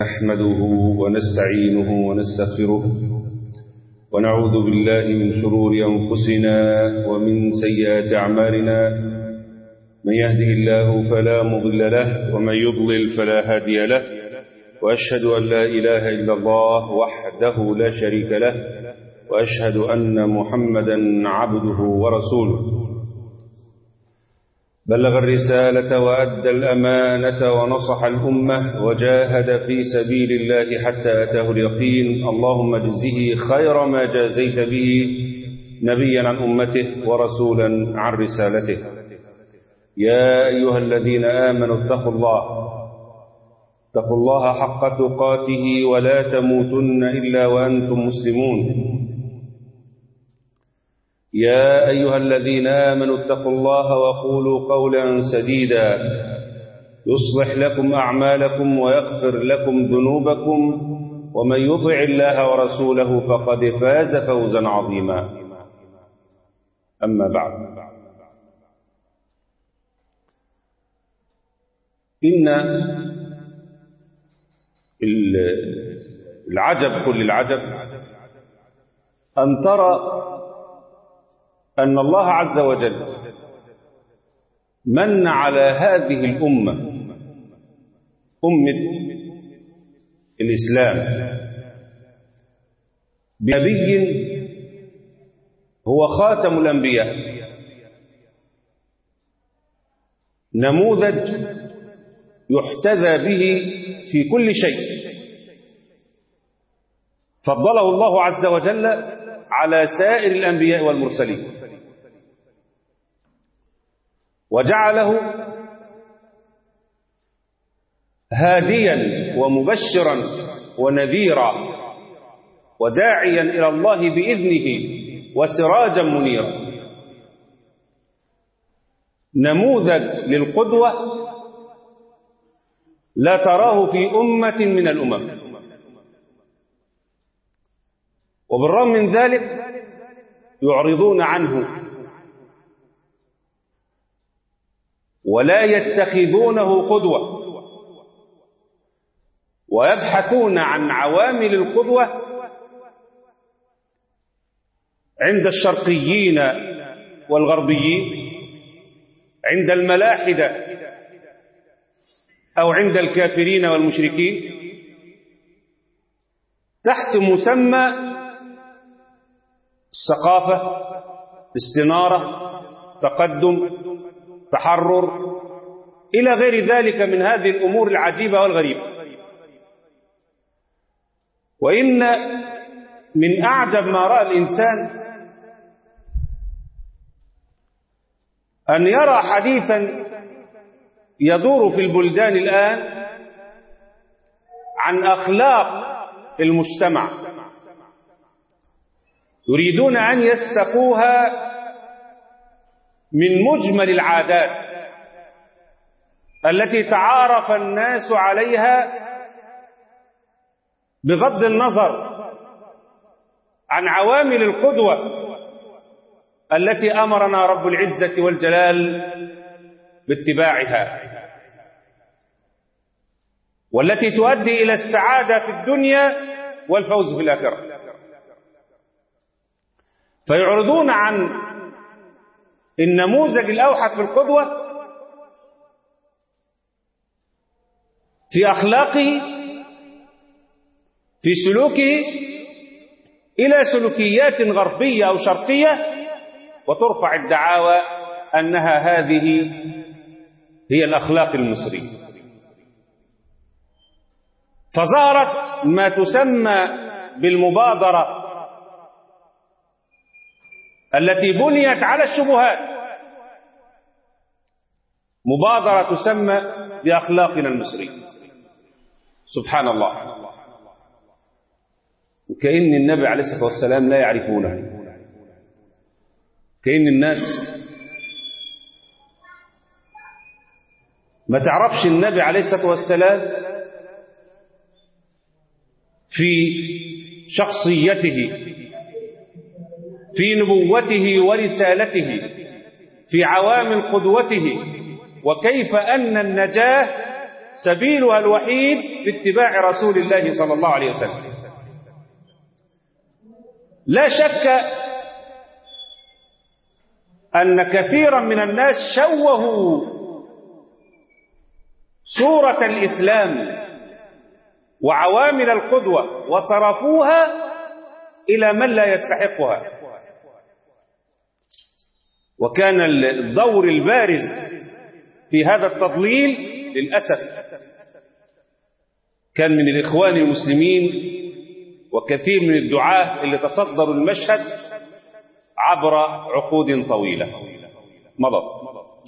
نحمده ونستعينه ونستغفره ونعوذ بالله من شرور أنفسنا ومن سيئات أعمالنا من يهده الله فلا مضل له ومن يضلل فلا هادي له وأشهد أن لا إله إلا الله وحده لا شريك له وأشهد أن محمدا عبده ورسوله بلغ الرسالة وأدى الأمانة ونصح الأمة وجاهد في سبيل الله حتى أتاه اليقين اللهم اجزه خير ما جازيت به نبيا عن أمته ورسولا عن رسالته يا أيها الذين آمنوا اتقوا الله اتقوا الله حق تقاته ولا تموتن إلا وأنتم مسلمون يا أيها الذين آمنوا اتقوا الله وقولوا قولا سديدا يصلح لكم أعمالكم ويغفر لكم ذنوبكم ومن يطع الله ورسوله فقد فاز فوزا عظيما أما بعد إن العجب كل العجب أن ترى أن الله عز وجل من على هذه الأمة أمة الإسلام بنبي هو خاتم الأنبياء نموذج يحتذى به في كل شيء فضله الله عز وجل على سائر الأنبياء والمرسلين وجعله هاديا ومبشرا ونذيرا وداعيا إلى الله بإذنه وسراجا منيرا نموذج للقدوة لا تراه في أمة من الأمم وبالرغم من ذلك يعرضون عنه ولا يتخذونه قدوة ويبحثون عن عوامل القدوة عند الشرقيين والغربيين عند الملاحدة أو عند الكافرين والمشركين تحت مسمى الثقافة الاستنارة تقدم تحرر إلى غير ذلك من هذه الأمور العجيبة والغريبة وإن من أعجب ما رأى الإنسان أن يرى حديثا يدور في البلدان الآن عن أخلاق المجتمع يريدون أن يستقوها من مجمل العادات التي تعارف الناس عليها بغض النظر عن عوامل القدوة التي أمرنا رب العزة والجلال باتباعها والتي تؤدي إلى السعادة في الدنيا والفوز في الآخرة فيعرضون عن النموذج الأوحد في القدوة في أخلاقه في سلوكه إلى سلوكيات غربية أو شرقية وترفع الدعاوى أنها هذه هي الأخلاق المصرية فظهرت ما تسمى بالمبادرة التي بنيت على الشبهات مبادرة تسمى بأخلاقنا المصرية سبحان الله كأن النبي عليه الصلاة والسلام لا يعرفونه كأن الناس ما تعرفش النبي عليه الصلاة والسلام في شخصيته في نبوته ورسالته في عوامل قدوته وكيف أن النجاة سبيلها الوحيد في اتباع رسول الله صلى الله عليه وسلم لا شك أن كثيرا من الناس شوهوا صورة الإسلام وعوامل القدوة وصرفوها إلى من لا يستحقها وكان الدور البارز في هذا التضليل للأسف كان من الإخوان المسلمين وكثير من الدعاة اللي تصدروا المشهد عبر عقود طويلة مضت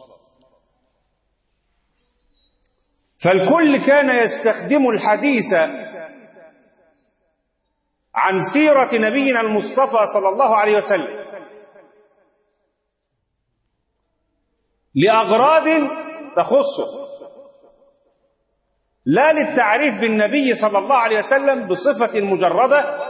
فالكل كان يستخدم الحديث عن سيرة نبينا المصطفى صلى الله عليه وسلم لأغراض تخصه لا للتعريف بالنبي صلى الله عليه وسلم بصفة مجردة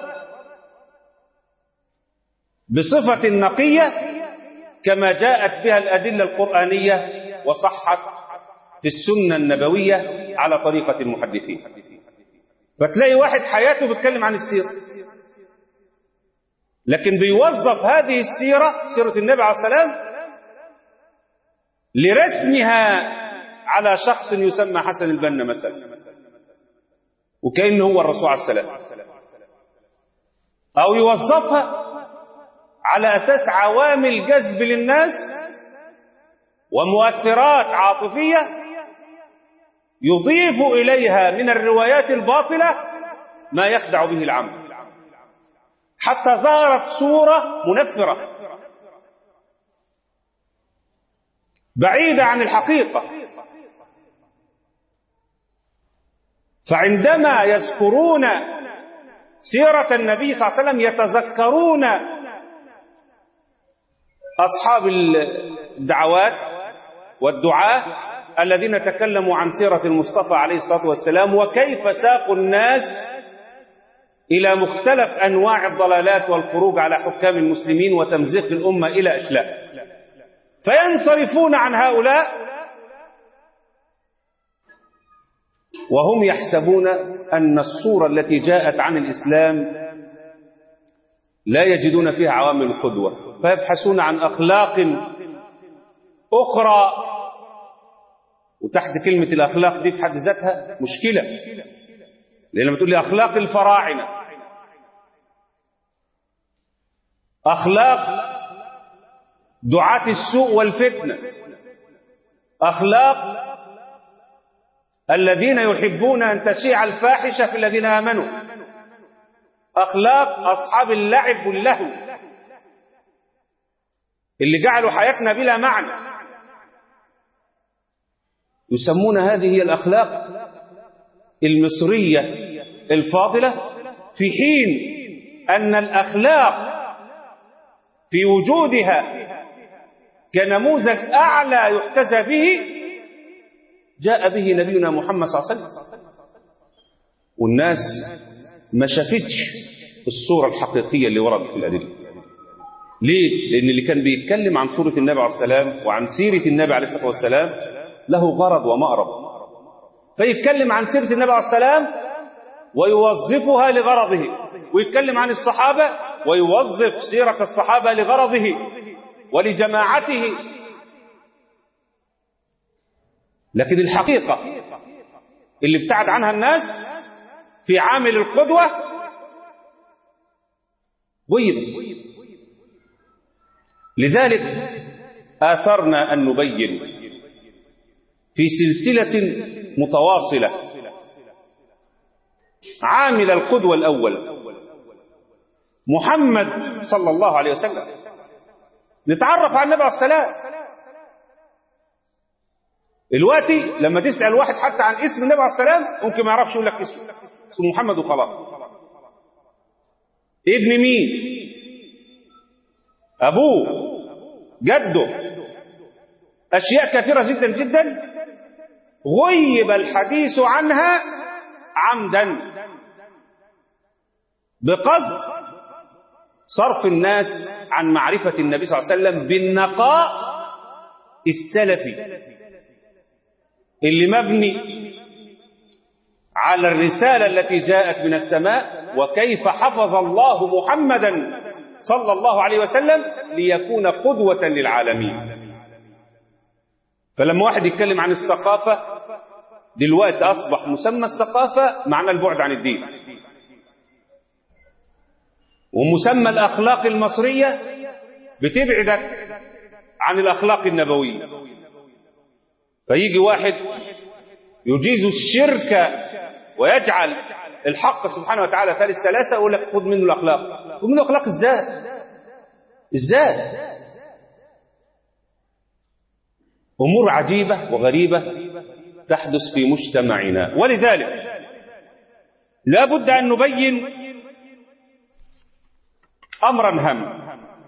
بصفة نقية كما جاءت بها الأدلة القرآنية وصحت في السنة النبوية على طريقة المحدثين فتلاقي واحد حياته بيتكلم عن السيرة لكن بيوظف هذه السيرة سيرة النبي عليه السلام لرسمها على شخص يسمى حسن البنا مثلا وكأنه هو الرسول عليه السلام أو يوظفها على أساس عوامل جذب للناس ومؤثرات عاطفية يضيف إليها من الروايات الباطلة ما يخدع به العام حتى ظهرت صورة منفرة بعيدة عن الحقيقة فعندما يذكرون سيرة النبي صلى الله عليه وسلم يتذكرون أصحاب الدعوات والدعاة الذين تكلموا عن سيرة المصطفى عليه الصلاة والسلام وكيف ساقوا الناس إلى مختلف أنواع الضلالات والخروج على حكام المسلمين وتمزيق الأمة إلى أشلاء فينصرفون عن هؤلاء وهم يحسبون أن الصورة التي جاءت عن الإسلام لا يجدون فيها عوامل القدوة فيبحثون عن أخلاق أخرى وتحت كلمة الأخلاق دي في حد ذاتها مشكلة لأن لما تقول لي أخلاق الفراعنة أخلاق دعاة السوء والفتنة أخلاق الذين يحبون أن تشيع الفاحشة في الذين آمنوا أخلاق أصحاب اللعب واللهو اللي جعلوا حياتنا بلا معنى يسمون هذه هي الأخلاق المصرية الفاضلة في حين أن الأخلاق في وجودها كنموذج أعلى يحتذى به جاء به نبينا محمد صلى الله عليه وسلم والناس ما شافتش الصورة الحقيقية اللي وردت في الأدلة ليه؟ لأن اللي كان بيتكلم عن صورة النبي عليه السلام وعن سيرة النبي عليه الصلاة والسلام له غرض ومأرب فيتكلم عن سيرة النبي عليه السلام ويوظفها لغرضه ويتكلم عن الصحابة ويوظف سيرة الصحابة لغرضه ولجماعته لكن الحقيقة اللي ابتعد عنها الناس في عامل القدوة غيب لذلك آثرنا أن نبين في سلسلة متواصلة عامل القدوة الأول محمد صلى الله عليه وسلم نتعرف على النبي عليه السلام دلوقتي لما تسأل واحد حتى عن اسم النبي عليه السلام ممكن ما يعرفش يقول لك اسمه اسمه محمد وخلاص ابن مين أبوه جده أشياء كثيرة جدا جدا غيب الحديث عنها عمدا بقصد صرف الناس عن معرفة النبي صلى الله عليه وسلم بالنقاء السلفي اللي مبني على الرسالة التي جاءت من السماء وكيف حفظ الله محمدا صلى الله عليه وسلم ليكون قدوة للعالمين فلما واحد يتكلم عن الثقافة دلوقتي أصبح مسمى الثقافة معنى البعد عن الدين ومسمى الأخلاق المصرية بتبعدك عن الأخلاق النبوية فيجي واحد يجيز الشرك ويجعل الحق سبحانه وتعالى ثالث ثلاثة يقول لك خذ منه الأخلاق خذ منه الأخلاق إزاي إزاي أمور عجيبة وغريبة تحدث في مجتمعنا ولذلك لا بد أن نبين أمرا هام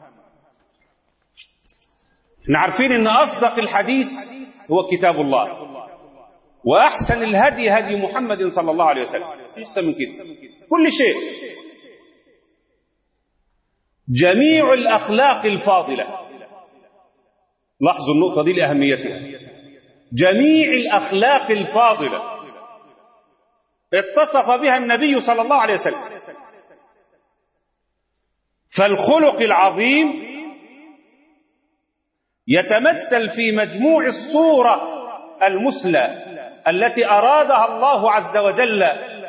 احنا عارفين ان أصدق الحديث هو كتاب الله وأحسن الهدي هدي محمد صلى الله عليه وسلم لسه من كده كل شيء جميع الأخلاق الفاضلة لاحظوا النقطة دي لأهميتها جميع الأخلاق الفاضلة اتصف بها النبي صلى الله عليه وسلم فالخلق العظيم يتمثل في مجموع الصورة المثلى التي أرادها الله عز وجل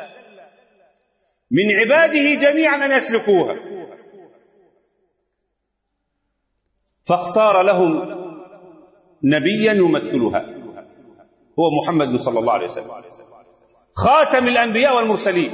من عباده جميعا أن يسلكوها فاختار لهم نبيا يمثلها هو محمد صلى الله عليه وسلم خاتم الأنبياء والمرسلين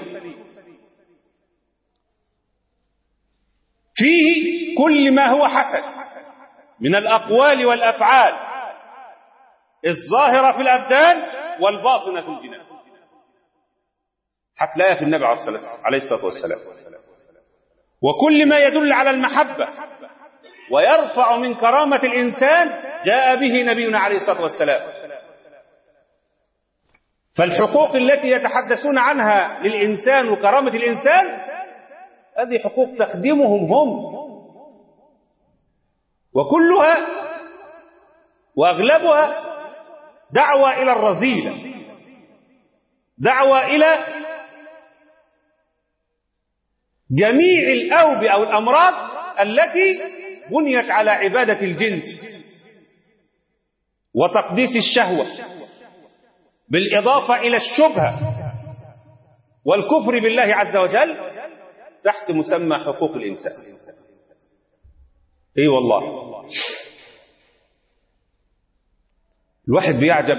فيه كل ما هو حسن من الأقوال والأفعال الظاهرة في الأبدان والباطنة في الجنان هتلاقيها في النبي عليه الصلاة والسلام وكل ما يدل على المحبة ويرفع من كرامة الإنسان جاء به نبينا عليه الصلاة والسلام فالحقوق التي يتحدثون عنها للإنسان وكرامة الإنسان هذه حقوق تخدمهم هم وكلها وأغلبها دعوة إلى الرذيلة دعوة إلى جميع الأوبئة أو الأمراض التي بنيت على عبادة الجنس وتقديس الشهوة بالإضافة إلى الشبهة والكفر بالله عز وجل تحت مسمى حقوق الإنسان اي أيوة والله الواحد بيعجب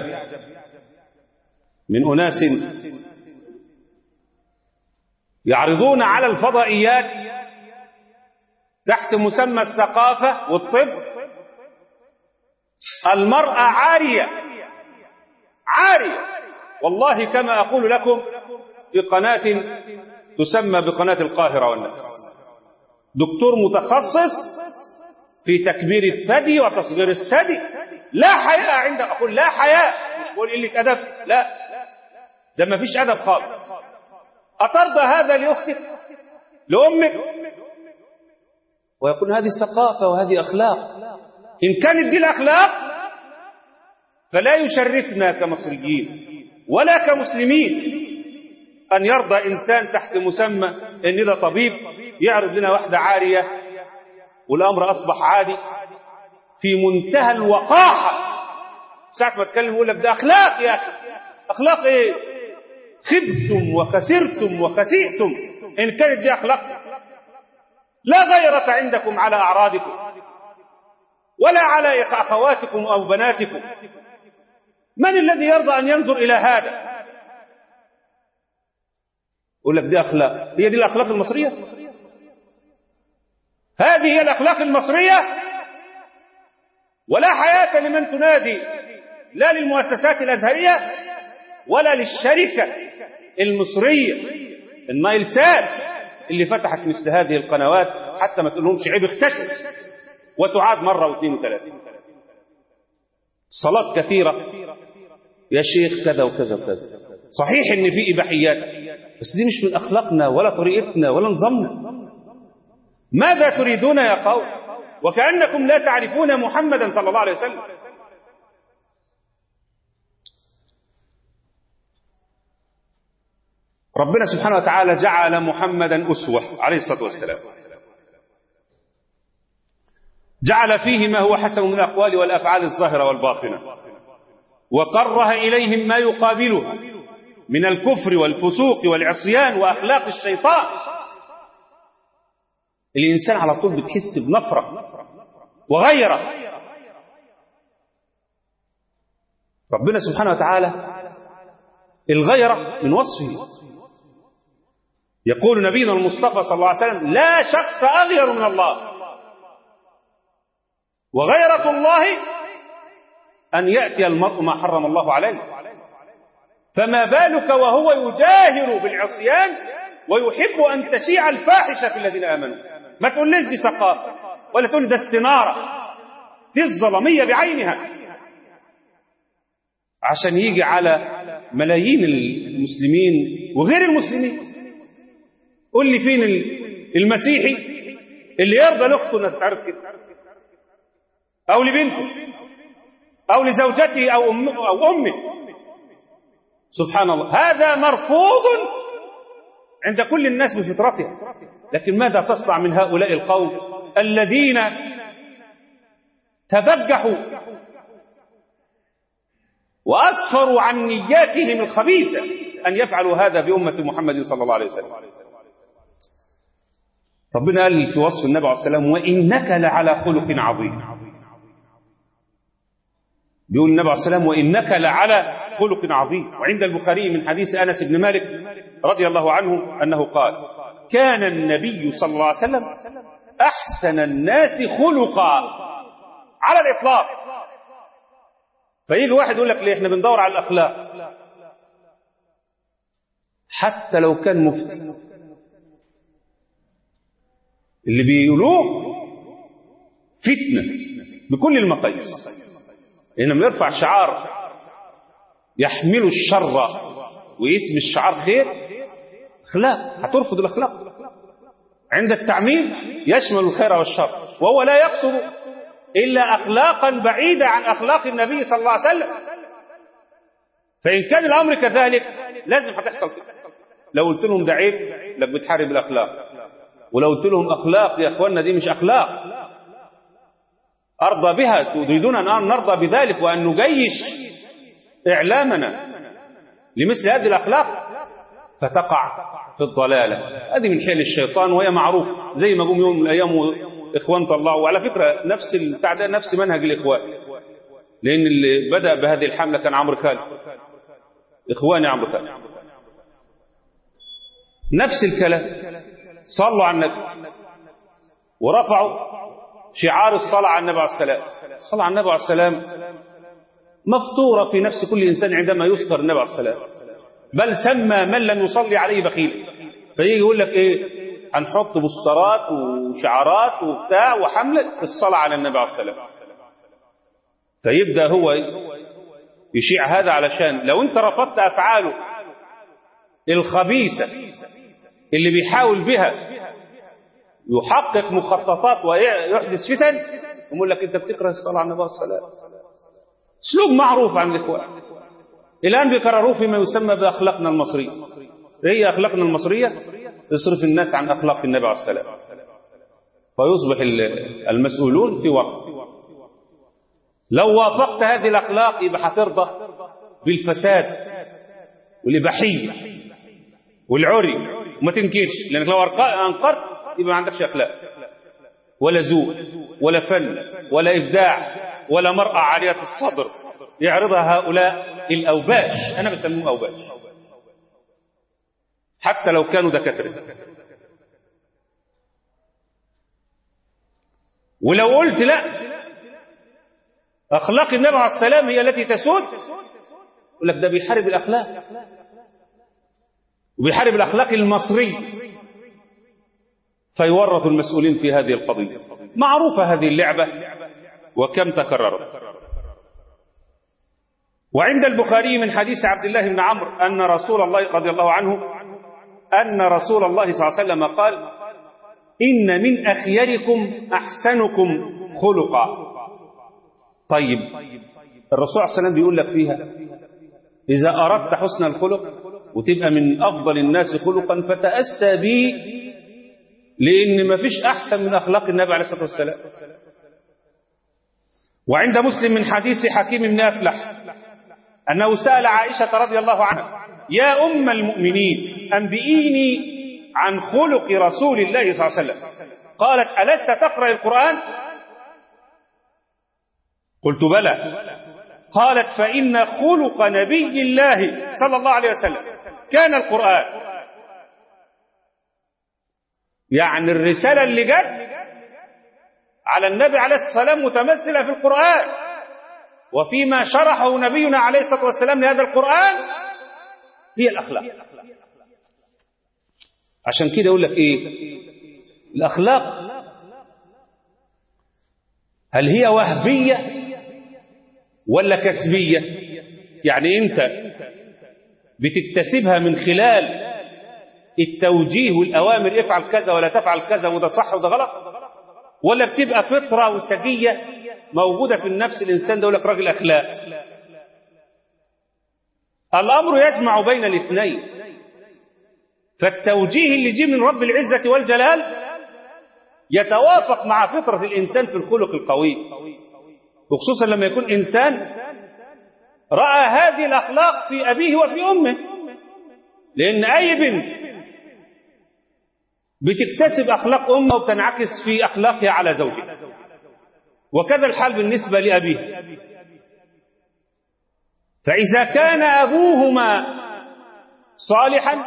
من أناس يعرضون على الفضائيات تحت مسمى الثقافة والطب المرأة عارية عارية والله كما أقول لكم في قناة تسمى بقناة القاهرة والناس دكتور متخصص في تكبير الثدي وتصغير الثدي لا حياء عندك أقول لا حياء مش بقول قلة أدب لا ده ما فيش أدب خالص أترضى هذا لأختك لأمك ويكون هذه ثقافة وهذه أخلاق إن كانت دي الأخلاق فلا يشرفنا كمصريين ولا كمسلمين أن يرضى إنسان تحت مسمى إن ده طبيب يعرض لنا واحدة عارية والأمر أصبح عادي في منتهى الوقاحة ساعة ما تكلم يقول لك ده أخلاق يا أخي أخلاق إيه خبتم وخسرتم وخسئتم إن كانت دي أخلاق لا غيرة عندكم على أعراضكم ولا على أخواتكم أو بناتكم من الذي يرضى أن ينظر إلى هذا يقول لك دي أخلاق هي دي الأخلاق المصرية هذه هي الأخلاق المصرية ولا حياة لمن تنادي لا للمؤسسات الأزهرية ولا للشركة المصرية النايل سات اللي فتحت مثل هذه القنوات حتى ما تقولهمش عيب اختشوا وتعاد مرة واثنين وثلاثة صلاة كثيرة يا شيخ كذا وكذا وكذا صحيح ان في إباحيات بس دي مش من أخلاقنا ولا طريقتنا ولا نظامنا ماذا تريدون يا قوم وكأنكم لا تعرفون محمدا صلى الله عليه وسلم ربنا سبحانه وتعالى جعل محمدا أسوة عليه الصلاة والسلام جعل فيه ما هو حسن من الأقوال والأفعال الظاهرة والباطنة وقره إليهم ما يقابلها من الكفر والفسوق والعصيان وأخلاق الشيطان الإنسان على طول بتحس بنفرة وغيره ربنا سبحانه وتعالى الغيرة من وصفه يقول نبينا المصطفى صلى الله عليه وسلم لا شخص أغير من الله وغيرة الله أن يأتي المرء ما حرم الله عليه فما بالك وهو يجاهر بالعصيان ويحب أن تشيع الفاحشة في الذين آمنوا ما تقوليش دي ثقافة ولا تقول ده استنارة دي الظلمية بعينها عشان يجي على ملايين المسلمين وغير المسلمين قول لي فين المسيحي اللي يرضى لاخته انها تتعرف كده او لبنته او لزوجته او امه او امه سبحان الله هذا مرفوض عند كل الناس بفطرتها لكن ماذا تصنع من هؤلاء القوم الذين تبجحوا وأسفروا عن نياتهم الخبيثة أن يفعلوا هذا بأمة محمد صلى الله عليه وسلم ربنا قال في وصف النبي عليه السلام وإنك لعلى خلق عظيم بيقول النبي عليه السلام وإنك لعلى خلق عظيم وعند البخاري من حديث أنس بن مالك رضي الله عنه أنه قال كان النبي صلى الله عليه وسلم أحسن الناس خلقا على الإطلاق فيجي واحد يقول لك ليه احنا بندور على الأخلاق حتى لو كان مفتي اللي بيقولوه فتنة بكل المقاييس إنما يرفع شعار يحمل الشر واسم الشعار خير أخلاق هترفض الأخلاق عند التعميم يشمل الخير والشر وهو لا يقصد إلا أخلاقا بعيدة عن أخلاق النبي صلى الله عليه وسلم فإن كان الأمر كذلك لازم هتحصل كده لو قلت لهم ده عيب لك بتحارب الأخلاق ولو قلت لهم أخلاق يا أخوانا دي مش أخلاق أرضى بها تريدون أن نرضى بذلك وأن نجيش إعلامنا لمثل هذه الأخلاق فتقع في الضلالة هذه من حيل الشيطان وهي معروف زي ما قوم يوم من الأيام إخوان طلعوا وعلى فكرة نفس البتاع ده نفس منهج الإخوان لأن اللي بدأ بهذه الحملة كان عمرو خالد إخواني عمرو خالد نفس الكلام صلوا على النبي ورفعوا شعار الصلاة على النبي عليه السلام الصلاة على النبي عليه السلام مفطورة في نفس كل إنسان عندما يذكر النبي عليه السلام بل سمى من لم يصلي عليه بخيل فيجي يقول لك إيه هنحط بوسترات وشعارات وبتاع وحملة الصلاة على النبي عليه السلام فيبدأ هو يشيع هذا علشان لو انت رفضت أفعاله الخبيثة اللي بيحاول بها يحقق مخططات ويحدث فتن يقول لك انت بتكره الصلاة على النبي عليه السلام اسلوب معروف عن الاخوان الان بيكرروه فيما يسمى باخلاقنا المصريه هي اخلاقنا المصريه يصرف الناس عن اخلاق النبي عليه السلام فيصبح المسؤولون في وقت لو وافقت هذه الاخلاق يبقى هترضى بالفساد والاباحيه والعري وما تنكرش لانك لو انكرت يبقى ما عندكش اخلاق ولا ذوق ولا فن ولا ابداع ولا مرأة عالية الصدر يعرضها هؤلاء الأوباش أنا بسموه أوباش حتى لو كانوا دكاترة ولو قلت لا أخلاق النبي عليه السلام هي التي تسود يقول لك ده بيحارب الأخلاق وبيحارب الأخلاق المصرية فيورط المسؤولين في هذه القضية معروفة هذه اللعبة وكم تكررت وعند البخاري من حديث عبد الله بن عمرو أن رسول الله رضي الله عنه أن رسول الله صلى الله عليه وسلم قال إن من أخيركم أحسنكم خلقا طيب الرسول صلى الله عليه وسلم بيقول لك فيها إذا أردت حسن الخلق وتبقى من أفضل الناس خلقا فتأسى بي لأن ما فيش أحسن من أخلاق النبي عليه الصلاة والسلام وعند مسلم من حديث حكيم بن أفلح أنه سأل عائشة رضي الله عنها يا أم المؤمنين أنبئيني عن خلق رسول الله صلى الله عليه وسلم قالت ألست تقرأ القرآن قلت بلى قالت فإن خلق نبي الله صلى الله عليه وسلم كان القرآن يعني الرسالة اللي جت على النبي عليه الصلاة والسلام متمثلة في القرآن وفيما شرحه نبينا عليه الصلاة والسلام لهذا القرآن هي الأخلاق عشان كده يقول لك إيه الأخلاق هل هي وهبية ولا كسبية يعني أنت بتكتسبها من خلال التوجيه والأوامر افعل كذا ولا تفعل كذا وده صح وده غلط ولا بتبقى فطرة وسجية موجودة في النفس الإنسان ده يقول لك راجل أخلاق الأمر يجمع بين الاثنين فالتوجيه اللي جه من رب العزة والجلال يتوافق مع فطرة الإنسان في الخلق القوي وخصوصا لما يكون إنسان رأى هذه الأخلاق في أبيه وفي أمه لأن أي بنت بتكتسب أخلاق أمه وتنعكس في أخلاقها على زوجها وكذا الحال بالنسبة لأبيه فإذا كان أبوهما صالحا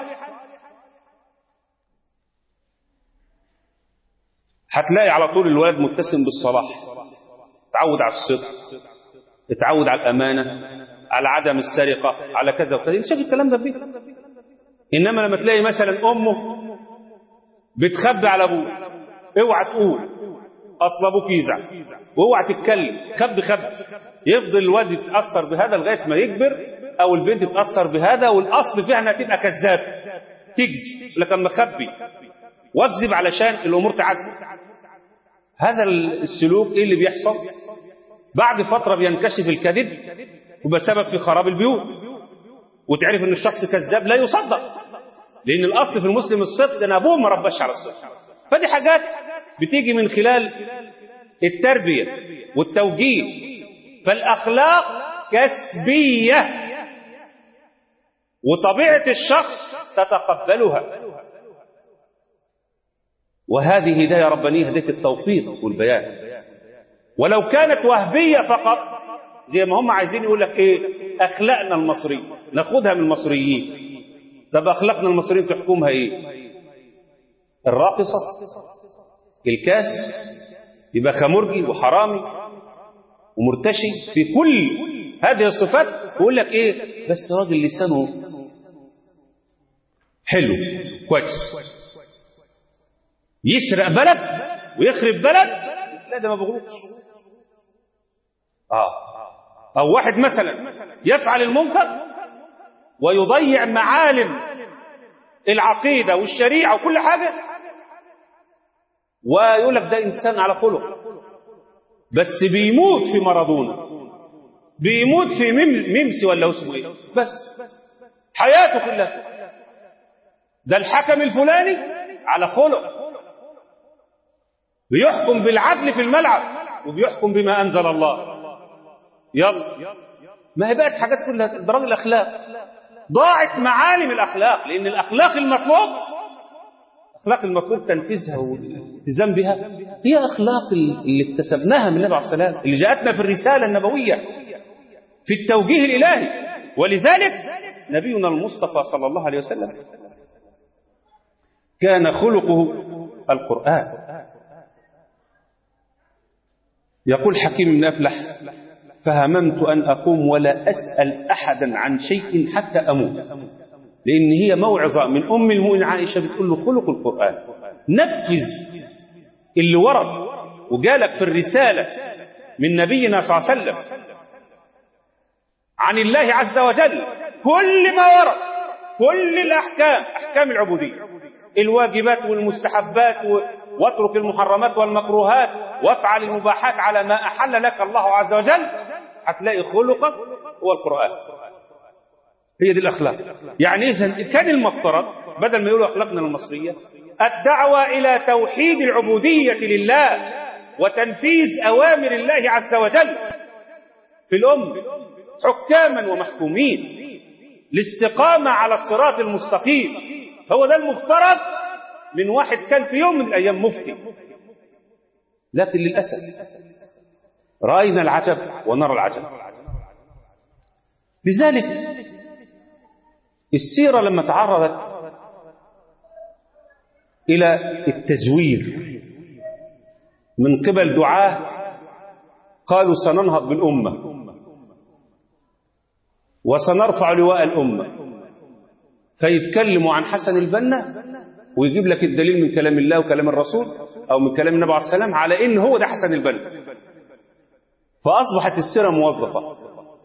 هتلاقي على طول الولد متسم بالصلاح تعود على الصدق اتعود على الأمانة على عدم السرقة على كذا وكذا شايف الكلام ده بيه إنما لما تلاقي مثلا أمه بتخبي على أبوه اوعى تقول أصل أبوك يزعل واوعى تتكلم خبي خبي يفضل الواد يتأثر بهذا لغاية ما يكبر أو البنت تتأثر بهذا والأصل فيها أنها تبقى كذاب تكذب لكن مخبي واكذب علشان الأمور تعدي هذا السلوك إيه اللي بيحصل بعد فترة بينكشف الكذب ويبقى سبب في خراب البيوت وتعرف ان الشخص كذاب لا يصدق لان الاصل في المسلم الصدق ان ابوه ما رباش على الصدق فدي حاجات بتيجي من خلال التربيه والتوجيه فالاخلاق كسبيه وطبيعه الشخص تتقبلها وهذه هدايه ربانيه هدايه التوفيق والبيان ولو كانت وهبيه فقط زي ما هم عايزين يقول لك ايه اخلاقنا المصري ناخدها من المصريين طب اخلاقنا المصريين تحكمها ايه الراقصه الكاس يبقى خمرجي وحرامي ومرتشي في كل هذه الصفات يقول لك ايه بس راجل لسانه حلو كويس يسرق بلد ويخرب بلد لا ده ما بغلطش اه أو واحد مثلا يفعل المنكر ويضيع معالم العقيدة والشريعة وكل حاجة ويقول لك ده إنسان على خلق بس بيموت في مارادونا بيموت في ميمسي ولا اسمه ايه بس حياته كلها ده الحكم الفلاني على خلق بيحكم بالعدل في الملعب وبيحكم بما أنزل الله يلا ما هي بقت حاجات كلها ضرب الأخلاق ضاعت معالم الأخلاق لأن الأخلاق المطلوب أخلاق المطلوب تنفيذها والالتزام بها هي أخلاق اللي اكتسبناها من النبي عليه الصلاة والسلام اللي جاءتنا في الرسالة النبوية في التوجيه الإلهي ولذلك نبينا المصطفى صلى الله عليه وسلم كان خلقه القرآن يقول حكيم بن أفلح فهممت أن أقوم ولا أسأل أحدا عن شيء حتى أموت لأن هي موعظة من أم المؤمن عائشة بتقول له خلق القرآن نفذ اللي ورد وجالك في الرسالة من نبينا صلى الله عليه وسلم عن الله عز وجل كل ما ورد كل الأحكام أحكام العبودية الواجبات والمستحبات واترك المحرمات والمكروهات وافعل المباحات على ما أحل لك الله عز وجل هتلاقي خلقك هو القرآن هي دي الأخلاق يعني إذا كان المفترض بدل ما يقولوا أخلاقنا المصرية الدعوة إلى توحيد العبودية لله وتنفيذ أوامر الله عز وجل في الأمة حكاما ومحكومين الاستقامة على الصراط المستقيم هو ده المفترض من واحد كان في يوم من الأيام مفتي لكن للأسف رأينا العجب ونرى العجب لذلك السيرة لما تعرضت إلى التزوير من قبل دعاه قالوا سننهض بالأمة وسنرفع لواء الأمة فيتكلموا عن حسن البنا ويجيب لك الدليل من كلام الله وكلام الرسول أو من كلام النبي عليه السلام على إن هو ده حسن البنا فأصبحت السيرة موظفة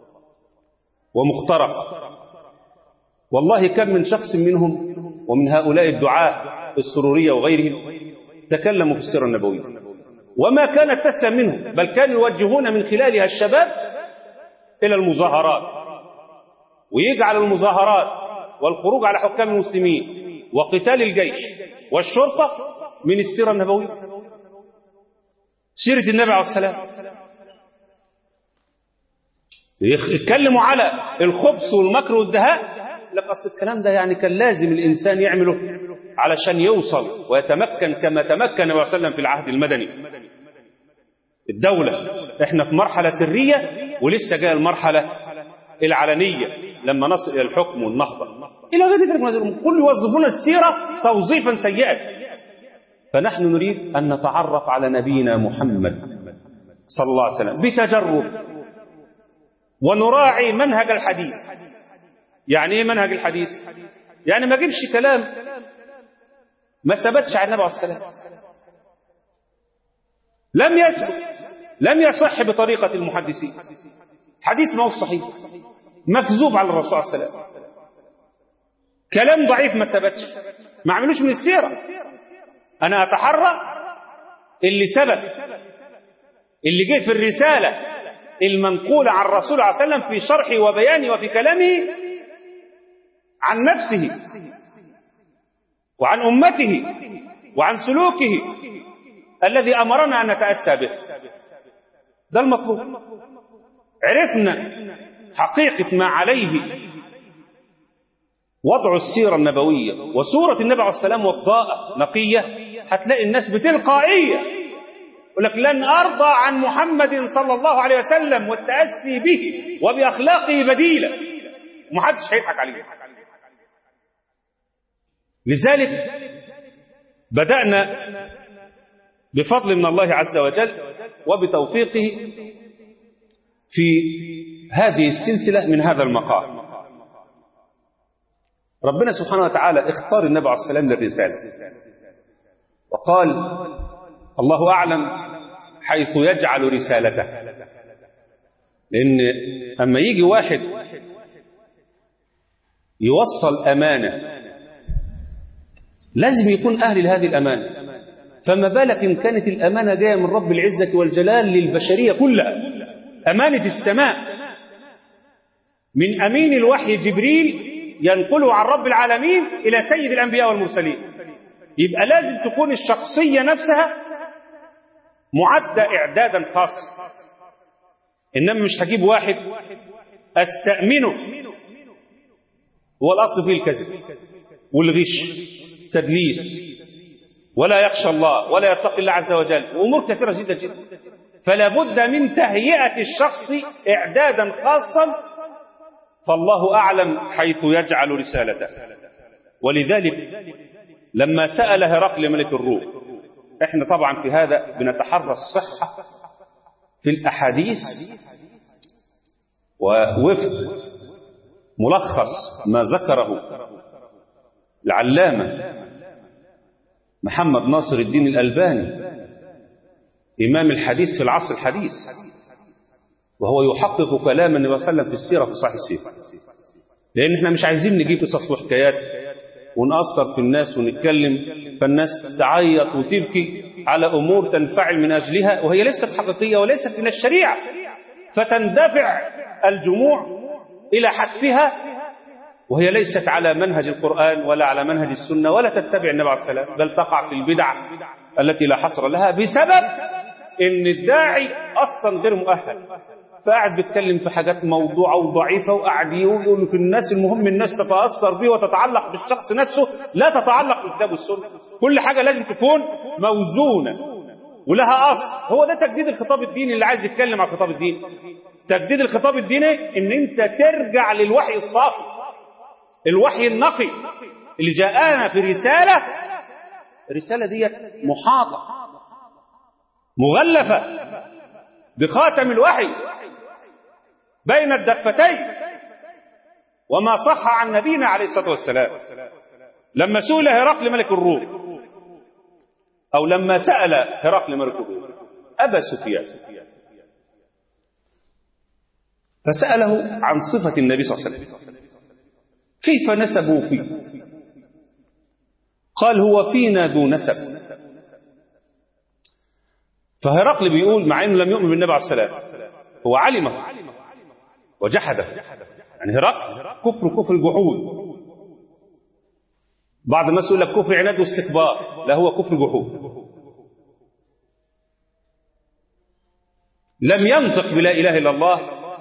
ومخترقة والله كم من شخص منهم ومن هؤلاء الدعاء السرورية وغيرهم تكلموا في السيرة النبوية وما كانت تسلم منهم بل كانوا يوجهون من خلالها الشباب إلى المظاهرات ويجعل المظاهرات والخروج على حكام المسلمين وقتال الجيش والشرطة من السيرة النبوية سيرة النبي عليه السلام يتكلموا على الخبث والمكر والدهاء لك أصل الكلام ده يعني كان لازم الإنسان يعمله علشان يوصل ويتمكن كما تمكن النبي صلى الله عليه وسلم في العهد المدني الدولة احنا في مرحلة سرية ولسه جاء المرحلة العلنية لما نصل إلى الحكم والنهضة إلى غير ذلك من كل يوظفون السيرة توظيفا سيئا فنحن نريد أن نتعرف على نبينا محمد صلى الله عليه وسلم بتجرب ونراعي منهج الحديث يعني ايه منهج الحديث يعني ما جيبش كلام ما ثبتش عن النبي عليه السلام لم يثبت لم يصح بطريقة المحدثين حديث ما هو صحيح مكذوب على الرسول عليه السلام كلام ضعيف ما ثبتش ما عملوش من السيرة أنا أتحرى اللي ثبت اللي جه في الرسالة المنقولة عن الرسول عليه وسلم في شرحه وبيانه وفي كلامه عن نفسه وعن أمته وعن سلوكه الذي أمرنا أن نتأسى به ده المطلوب عرفنا حقيقة ما عليه وضع السيرة النبوية وسورة النبي عليه السلام وضاءة نقية هتلاقي الناس بتلقائية يقول لك لن أرضى عن محمد صلى الله عليه وسلم والتأسي به وبأخلاقه بديلا ومحدش هيضحك عليه لذلك بدأنا بفضل من الله عز وجل وبتوفيقه في هذه السلسلة من هذا المقام ربنا سبحانه وتعالى اختار النبي عليه السلام للرسالة وقال الله أعلم حيث يجعل رسالته لأن أما يجي واحد يوصل أمانة لازم يكون أهل لهذه الأمانة فما بالك إن كانت الأمانة جاية من رب العزة والجلال للبشرية كلها أمانة السماء من أمين الوحي جبريل ينقله عن رب العالمين إلى سيد الأنبياء والمرسلين يبقى لازم تكون الشخصية نفسها معدة إعدادا خاصا إنما مش هجيب واحد أستأمنه هو الأصل فيه الكذب والغش تدليس ولا يخشى الله ولا يتقي الله عز وجل وأمور كثيرة جدا جدا فلا بد من تهيئة الشخص إعدادا خاصا فالله أعلم حيث يجعل رسالته ولذلك لما سأل هرقل ملك الروم احنا طبعا في هذا بنتحرى الصحة في الأحاديث ووفق ملخص ما ذكره العلامة محمد ناصر الدين الألباني إمام الحديث في العصر الحديث وهو يحقق كلام النبي صلى الله عليه وسلم في السيرة في صحيح السيرة لأن احنا مش عايزين نجيب قصص وحكايات ونأثر في الناس ونتكلم فالناس تعيط وتبكي على أمور تنفعل من أجلها وهي ليست حقيقية وليست من الشريعة فتندفع الجموع إلى حتفها وهي ليست على منهج القرآن ولا على منهج السنة ولا تتبع النبي عليه السلام بل تقع في البدع التي لا حصر لها بسبب ان الداعي اصلا غير مؤهل فقاعد بيتكلم في حاجات موضوعه وضعيفه وقاعد يقول في الناس المهم الناس تتاثر به وتتعلق بالشخص نفسه لا تتعلق بالكتاب والسنه كل حاجه لازم تكون موزونه ولها اصل هو ده تجديد الخطاب الديني اللي عايز يتكلم عن الخطاب الديني تجديد الخطاب الديني ان انت ترجع للوحي الصافي الوحي النقي اللي جاءنا في رساله الرساله ديت محاطه مغلفه بخاتم الوحي بين الدفتين وما صح عن نبينا عليه الصلاه والسلام لما سئل هرقل ملك الروم او لما سال هرقل ملك الروم ابا سفيان فساله عن صفه النبي صلى الله عليه وسلم كيف نسبوا فيه قال هو فينا ذو نسب فهرقل بيقول مع انه لم يؤمن بالنبي عليه السلام هو علمه وجحده يعني هرقل كفر كفر الجحود بعض الناس يقول لك كفر عناد واستكبار لا هو كفر جحود لم ينطق بلا اله الا الله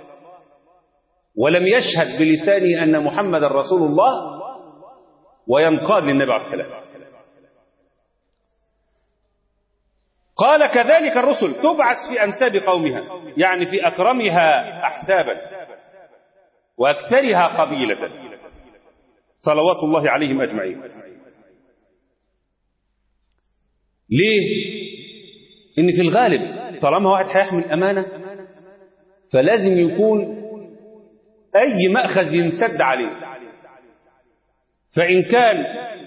ولم يشهد بلسانه ان محمدا رسول الله وينقاد للنبي عليه السلام قال كذلك الرسل تبعث في أنساب قومها يعني في أكرمها أحسابا وأكثرها قبيلة صلوات الله عليهم أجمعين ليه؟ إن في الغالب طالما واحد هيحمل أمانة فلازم يكون أي مأخذ ينسد عليه فإن كان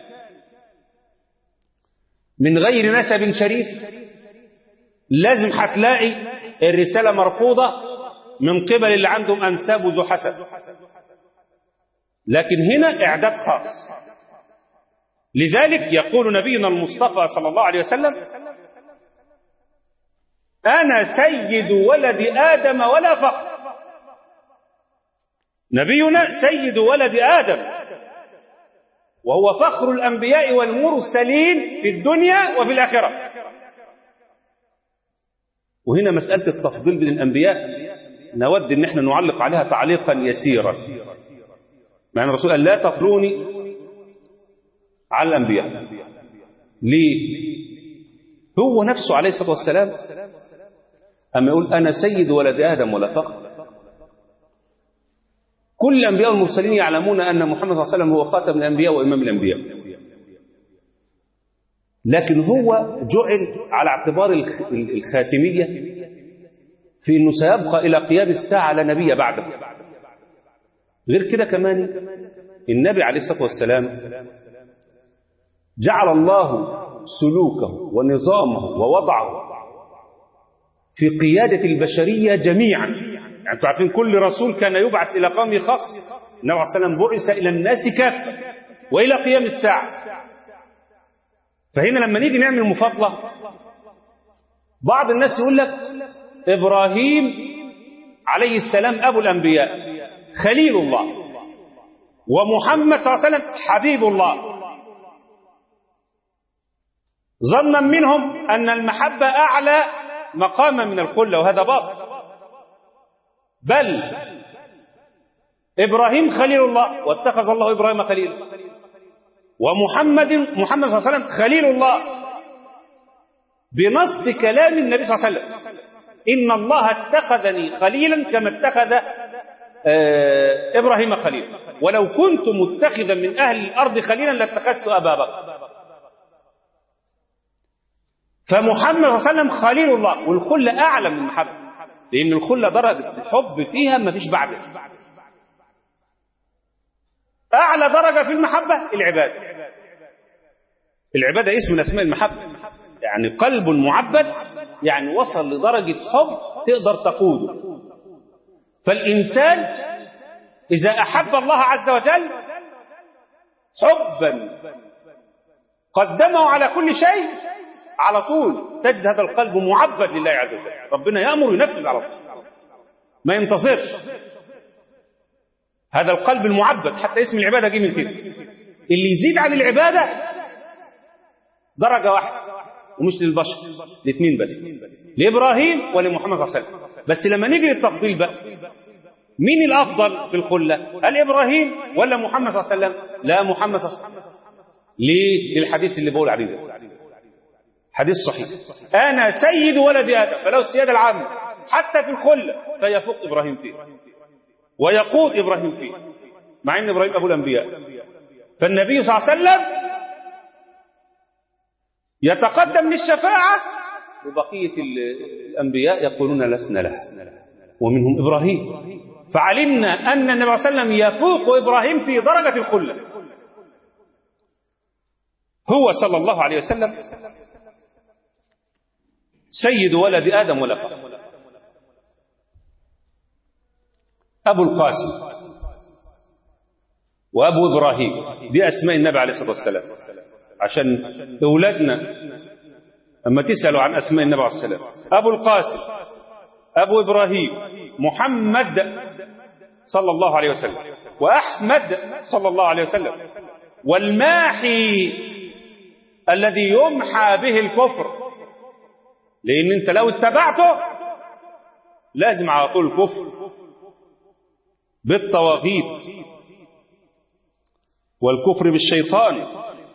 من غير نسب شريف لازم هتلاقي الرسالة مرفوضة من قبل اللي عندهم أنساب ذو حسب لكن هنا إعداد خاص لذلك يقول نبينا المصطفى صلى الله عليه وسلم أنا سيد ولد آدم ولا فقر نبينا سيد ولد آدم وهو فخر الأنبياء والمرسلين في الدنيا وفي الآخرة وهنا مسألة التفضيل بين الأنبياء نود أن احنا نعلق عليها تعليقا يسيرا معنى الرسول قال لا تطروني على الأنبياء ليه هو نفسه عليه الصلاة والسلام أما يقول أنا سيد ولد آدم ولا فخر كل الأنبياء والمرسلين يعلمون أن محمد صلى الله عليه وسلم هو خاتم الأنبياء وإمام الأنبياء لكن هو جعل على اعتبار الخاتمية في أنه سيبقى إلى قيام الساعة لا نبي بعده غير كده كمان النبي عليه الصلاة والسلام جعل الله سلوكه ونظامه ووضعه في قيادة البشرية جميعا يعني انتم عارفين كل رسول كان يبعث إلى قومه خاص النبي عليه الصلاة والسلام بعث إلى الناس كافة وإلى قيام الساعة فهنا لما نيجي نعمل مفاضلة بعض الناس يقول لك إبراهيم عليه السلام أبو الأنبياء خليل الله ومحمد صلى الله عليه وسلم حبيب الله ظنا منهم أن المحبة أعلى مقاما من الخلة وهذا باطل بل إبراهيم خليل الله واتخذ الله إبراهيم خليلا ومحمد محمد صلى الله عليه وسلم خليل الله بنص كلام النبي صلى الله عليه وسلم إن الله اتخذني خليلا كما اتخذ إبراهيم خليلا ولو كنت متخذا من أهل الأرض خليلا لاتخذت أبا بكر فمحمد صلى الله عليه وسلم خليل الله والخلة أعلى من المحبة لأن الخلة درجة الحب فيها ما فيش بعده أعلى درجة في المحبة العبادة العبادة اسم من أسماء المحبة يعني قلب معبد يعني وصل لدرجة حب تقدر تقوده فالإنسان إذا أحب الله عز وجل حبا قدمه على كل شيء على طول تجد هذا القلب معبد لله عز وجل ربنا يأمر ينفذ على طول ما ينتصرش هذا القلب المعبد حتى اسم العبادة جه من كده اللي يزيد عن العبادة درجة واحدة ومش للبشر الاثنين بس لإبراهيم ولمحمد صلى الله عليه وسلم بس لما نيجي للتفضيل بقى مين الأفضل في الخلة هل إبراهيم ولا محمد صلى الله عليه وسلم لا محمد صلى الله عليه وسلم ليه للحديث اللي بقول عليه ده حديث صحيح أنا سيد ولد آدم فلو السيادة العامة حتى في الخلة فيفوق إبراهيم فيه ويقود إبراهيم فيه مع أن إبراهيم أبو الأنبياء فالنبي صلى الله عليه وسلم يتقدم للشفاعة وبقية الأنبياء يقولون لسنا له ومنهم إبراهيم فعلمنا أن النبي صلى الله عليه وسلم يفوق إبراهيم في درجة الخلة هو صلى الله عليه وسلم سيد ولد آدم ولا فخر أبو القاسم وأبو إبراهيم دي أسماء النبي عليه الصلاة والسلام عشان أولادنا أما تسألوا عن أسماء النبي عليه الصلاة والسلام أبو القاسم أبو إبراهيم محمد صلى الله عليه وسلم وأحمد صلى الله عليه وسلم والماحي الذي يمحى به الكفر لأن أنت لو اتبعته لازم على طول الكفر بالطواغيت والكفر بالشيطان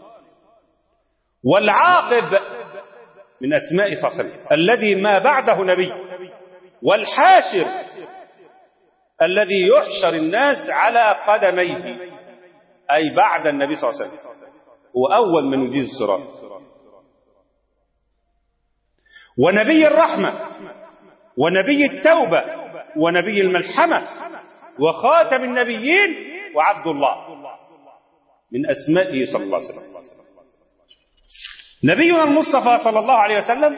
والعاقب من أسماء صلى الله عليه وسلم الذي ما بعده نبي والحاشر الذي يحشر الناس على قدميه أي بعد النبي صلى الله عليه وسلم هو أول من يجيز الصراط ونبي الرحمة ونبي التوبة ونبي الملحمة وخاتم النبيين وعبد الله من أسمائه صلى الله عليه وسلم نبينا المصطفى صلى الله عليه وسلم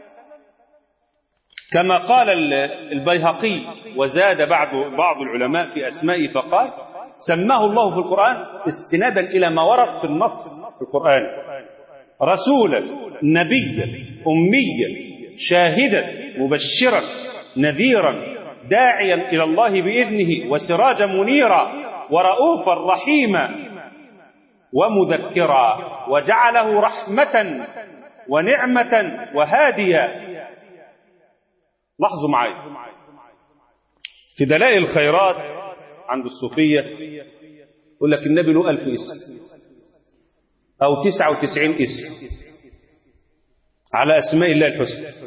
كما قال البيهقي وزاد بعض بعض العلماء في أسمائه فقال سماه الله في القرآن استنادا إلى ما ورد في النص في القرآن رسولا نبيا أميا شاهدا مبشرا نذيرا داعيا إلى الله بإذنه وسراجا منيرا ورؤوفا رحيما ومذكرا وجعله رحمة ونعمة وهاديا لاحظوا معي في دلائل الخيرات عند الصوفية يقول لك النبي له ألف اسم أو تسعة وتسعين اسم على أسماء الله الحسنى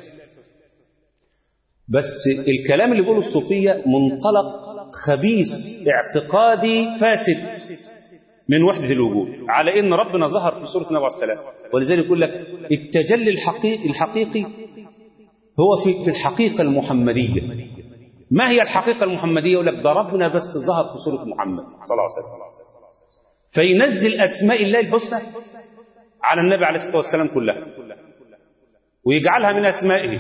بس الكلام اللي بيقوله الصوفية منطلق خبيث اعتقادي فاسد من وحدة الوجود على إن ربنا ظهر في سورة النبي عليه السلام ولذلك يقول لك التجلي الحقيقي, الحقيقي هو في, في الحقيقة المحمدية ما هي الحقيقة المحمدية يقول لك ده ربنا بس ظهر في سورة محمد صلى الله عليه وسلم فينزل أسماء الله الحسنى على النبي عليه الصلاة والسلام كلها ويجعلها من أسمائه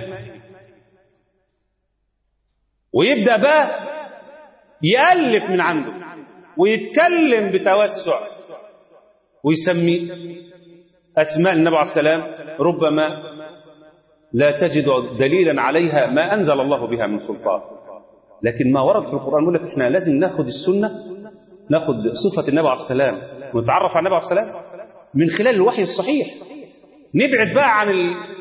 ويبدأ بقى يألف من عنده ويتكلم بتوسع ويسمي أسماء النبي عليه السلام ربما لا تجد دليلا عليها ما أنزل الله بها من سلطان لكن ما ورد في القرآن يقول لك احنا لازم ناخد السنة ناخد صفة النبي عليه السلام ونتعرف على النبي عليه السلام من خلال الوحي الصحيح نبعد بقى عن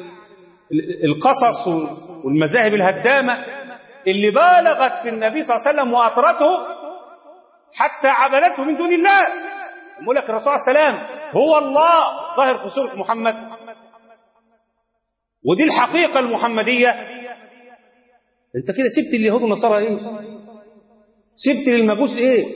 القصص والمذاهب الهدامة اللي بالغت في النبي صلى الله عليه وسلم وأطرته حتى عبدته من دون الله يقول لك الرسول صلى الله عليه وسلم هو الله ظاهر في سورة محمد ودي الحقيقة المحمدية انت كده سبت اليهود والنصارى ايه سبت للمجوس ايه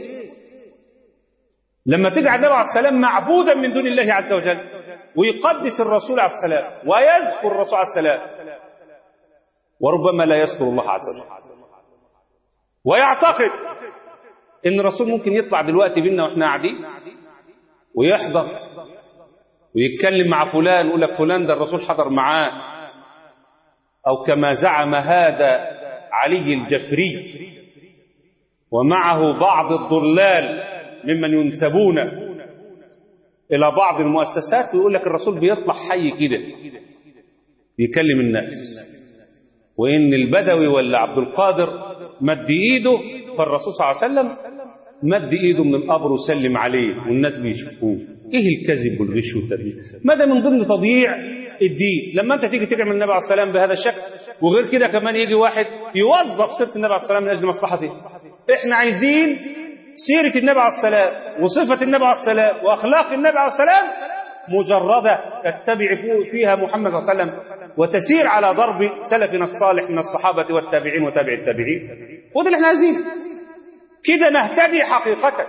لما تجعل النبي عليه السلام معبودا من دون الله عز وجل ويقدس الرسول عليه السلام ويذكر الرسول عليه السلام وربما لا يذكر الله عز وجل ويعتقد ان الرسول ممكن يطلع دلوقتي بينا واحنا قاعدين ويحضر ويتكلم مع فلان يقول لك فلان ده الرسول حضر معاه او كما زعم هذا علي الجفري ومعه بعض الضلال ممن ينسبون الى بعض المؤسسات ويقول لك الرسول بيطلع حي كده يكلم الناس وان البدوي ولا عبد القادر مد ايده فالرسول صلى الله عليه وسلم مد ايده من القبر وسلم عليه والناس بيشوفوه ايه الكذب والغش والتدليس ما ده من ضمن تضييع الدين لما انت تيجي تكرم النبي عليه السلام بهذا الشكل وغير كده كمان يجي واحد يوظف سيره النبي عليه السلام من اجل مصلحته احنا عايزين سيره النبي عليه السلام وصفه النبي عليه السلام واخلاق النبي عليه السلام مجرده تتبع فيها محمد صلى الله عليه وسلم وتسير على ضرب سلفنا الصالح من الصحابه والتابعين وتابع التابعين وده اللي احنا عايزينه كده نهتدي حقيقة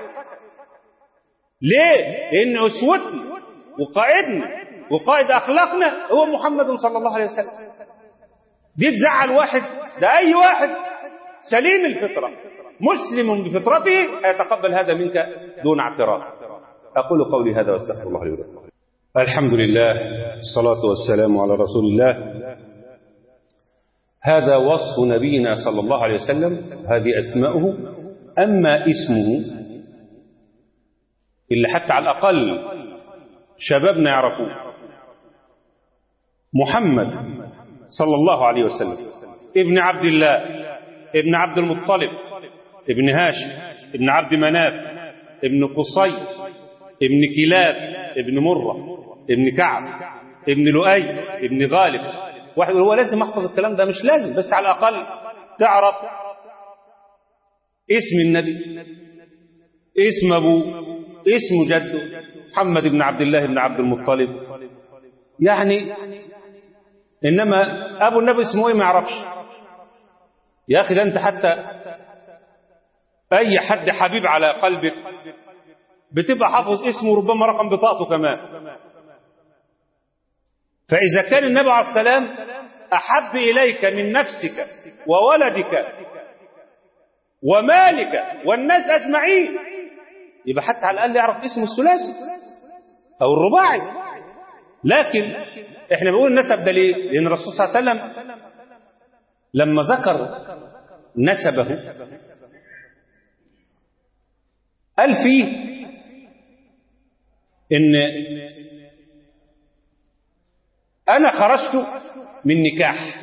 ليه؟ لأن أسوتنا وقائدنا وقائد أخلاقنا هو محمد صلى الله عليه وسلم دي تزعل واحد ده أي واحد سليم الفطرة مسلم بفطرته هيتقبل هذا منك دون اعتراض أقول قولي هذا واستغفر الله لي ولكم الحمد لله الصلاة والسلام على رسول الله هذا وصف نبينا صلى الله عليه وسلم هذه أسماؤه أما اسمه اللي حتى على الأقل شبابنا يعرفوه محمد صلى الله عليه وسلم ابن عبد الله ابن عبد المطلب ابن هاشم ابن عبد مناف ابن قصي ابن كلاب ابن مرة ابن كعب ابن لؤي ابن غالب واحد هو لازم احفظ الكلام ده مش لازم بس على الأقل تعرف اسم النبي اسم أبوه اسم جده محمد بن عبد الله بن عبد المطلب يعني إنما أبو النبي اسمه إيه ما يعرفش يا أخي ده أنت حتى أي حد حبيب على قلبك بتبقى حافظ اسمه ربما رقم بطاقته كمان فإذا كان النبي عليه السلام أحب إليك من نفسك وولدك ومالك والناس أجمعين يبقى حتى على الأقل يعرف اسمه الثلاثي أو الرباعي لكن احنا بنقول النسب ده ليه؟ لأن الرسول صلى الله عليه وسلم لما ذكر نسبه قال فيه إن أنا خرجت من نكاح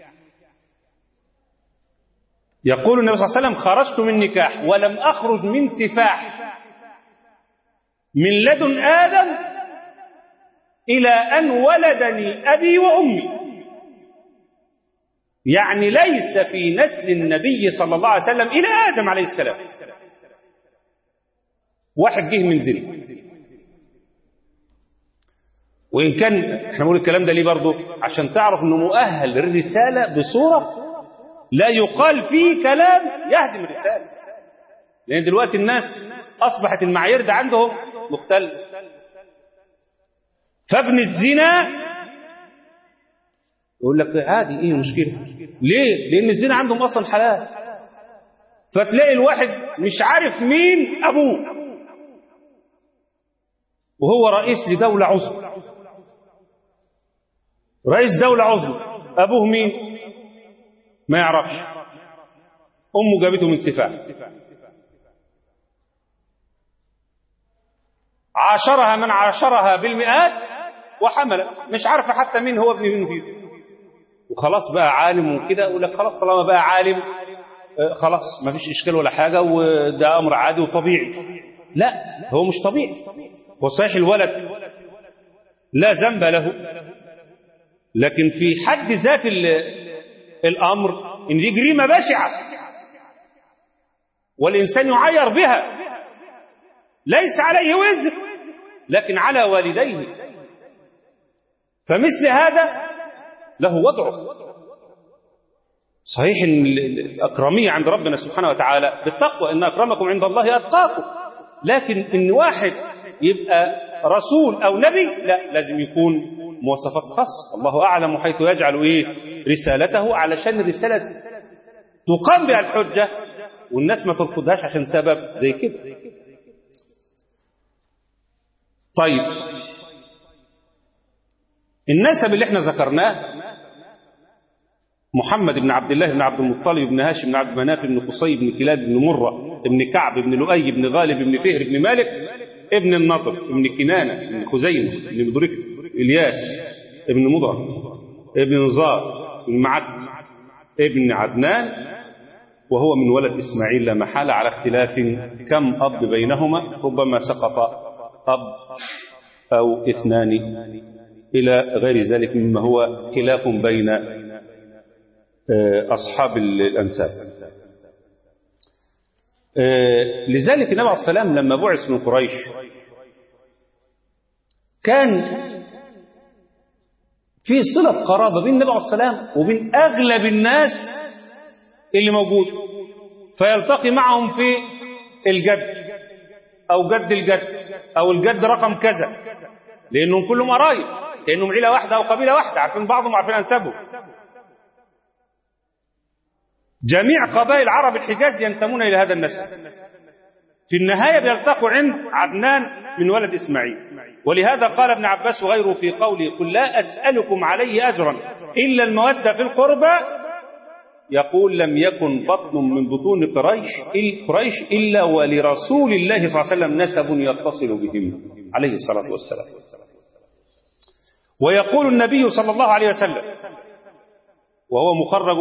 يقول النبي صلى الله عليه وسلم خرجت من نكاح ولم أخرج من سفاح من لدن آدم إلى أن ولدني أبي وأمي يعني ليس في نسل النبي صلى الله عليه وسلم إلى آدم عليه السلام واحد جه من زنا وإن كان احنا بنقول الكلام ده ليه برضه عشان تعرف انه مؤهل للرسالة بصورة لا يقال فيه كلام يهدم الرسالة لأن دلوقتي الناس أصبحت المعايير ده عندهم مختلف فابن الزنا يقول لك عادي ايه المشكلة ليه لأن الزنا عندهم أصلا حلال فتلاقي الواحد مش عارف مين أبوه وهو رئيس لدولة عظمى رئيس دولة عظمى أبوه مين ما يعرفش أمه جابته من سفاح عاشرها من عاشرها بالمئات وحمل مش عارفة حتى مين هو ابن مين فيه وخلاص بقى عالم وكده يقول لك خلاص طالما بقى عالم خلاص ما فيش إشكال ولا حاجة وده أمر عادي وطبيعي لا هو مش طبيعي هو صحيح الولد لا ذنب له لكن في حد ذات الأمر إن دي جريمة بشعة والإنسان يعير بها ليس عليه وزر لكن على والديه فمثل هذا له وضعه صحيح ان الأكرمية عند ربنا سبحانه وتعالى بالتقوى إن أكرمكم عند الله أتقاكم لكن إن واحد يبقى رسول أو نبي لا لازم يكون مواصفات خاصة الله أعلم حيث يجعل إيه رسالته علشان الرسالة تقام بها الحجة والناس ما ترفضهاش عشان سبب زي كده طيب النسب اللي احنا ذكرناه محمد بن عبد الله بن عبد المطلب بن هاشم بن عبد مناف بن قصي بن كلاب بن مرة بن كعب بن لؤي بن غالب بن فهر بن مالك ابن النضر ابن كنانة ابن خزيمة ابن مدرك الياس ابن مضر ابن نزار ابن معد ابن عدنان وهو من ولد إسماعيل لا محالة على اختلاف كم أب بينهما ربما سقط أب أو اثنان إلى غير ذلك مما هو خلاف بين أصحاب الأنساب لذلك النبي عليه السلام لما بعث من قريش كان في صلة قرابة بين النبي عليه السلام وبين أغلب الناس اللي موجود فيلتقي معهم في الجد أو جد الجد أو الجد رقم كذا لأنهم كلهم قرايب لأنهم عيلة واحدة أو قبيلة واحدة عارفين بعضهم وعارفين أنسابهم جميع قبائل عرب الحجاز ينتمون إلى هذا النسب في النهاية بيلتقوا عند عدنان من ولد إسماعيل ولهذا قال ابن عباس وغيره في قوله قل لا أسألكم عليه أجرا إلا المودة في القربى يقول لم يكن بطن من بطون قريش قريش إلا ولرسول الله صلى الله عليه وسلم نسب يتصل بهم عليه الصلاة والسلام ويقول النبي صلى الله عليه وسلم وهو مخرج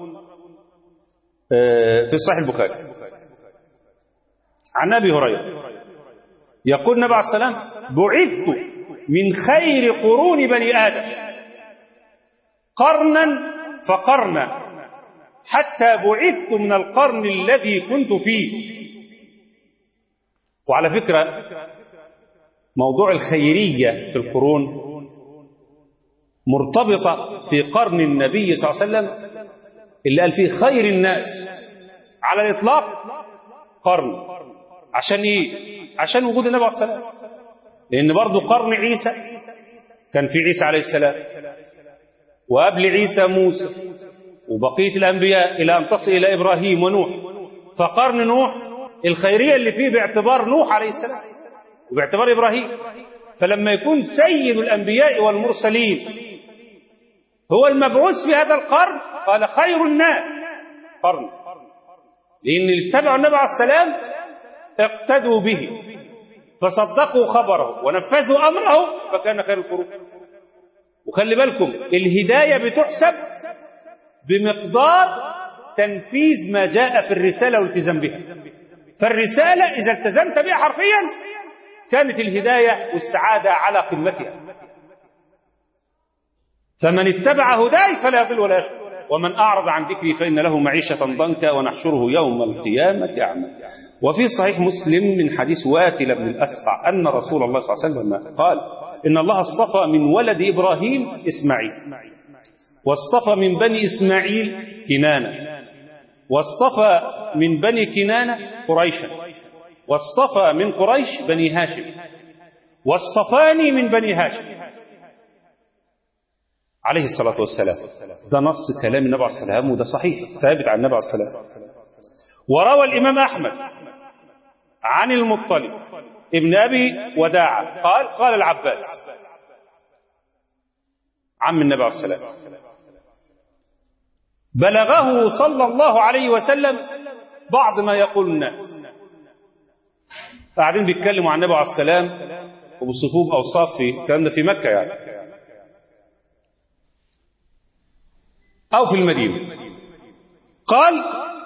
في صحيح البخاري عن ابي هريره يقول النبي عليه السلام بعثت من خير قرون بني ادم قرنا فقرنا حتى بعثت من القرن الذي كنت فيه وعلى فكره موضوع الخيريه في القرون مرتبطه في قرن النبي صلى الله عليه وسلم اللي قال فيه خير الناس على الإطلاق قرن عشان إيه؟ عشان وجود النبي عليه السلام لأن برضه قرن عيسى كان في عيسى عليه السلام وقبل عيسى موسى وبقية الأنبياء إلى أن تصل إلى إبراهيم ونوح فقرن نوح الخيرية اللي فيه باعتبار نوح عليه السلام وباعتبار إبراهيم فلما يكون سيد الأنبياء والمرسلين هو المبعوث في هذا القرن قال خير الناس قرن لأن اللي اتبعوا النبي عليه السلام اقتدوا به فصدقوا خبره ونفذوا أمره فكان خير القرون وخلي بالكم الهداية بتحسب بمقدار تنفيذ ما جاء في الرسالة والالتزام بها فالرسالة إذا التزمت بها حرفيا كانت الهداية والسعادة على قمتها فمن اتبع هداي فلا يضل ولا يشقى ومن أعرض عن ذكري فإن له معيشة ضنكا ونحشره يوم القيامة أعمى وفي صحيح مسلم من حديث واتل بن الأسقع أن رسول الله صلى الله عليه وسلم قال إن الله اصطفى من ولد إبراهيم إسماعيل واصطفى من بني إسماعيل كنانة واصطفى من بني كنانة قريشا واصطفى من قريش بني هاشم واصطفاني من بني هاشم عليه الصلاة والسلام ده نص كلام النبي عليه السلام وده صحيح ثابت عن النبي عليه السلام وروى الإمام أحمد عن المطلب ابن أبي وداعة قال قال العباس عم النبي عليه السلام بلغه صلى الله عليه وسلم بعض ما يقول الناس قاعدين بيتكلموا عن النبي عليه السلام وبصفوف أوصاف في الكلام ده في مكة يعني أو في المدينة قال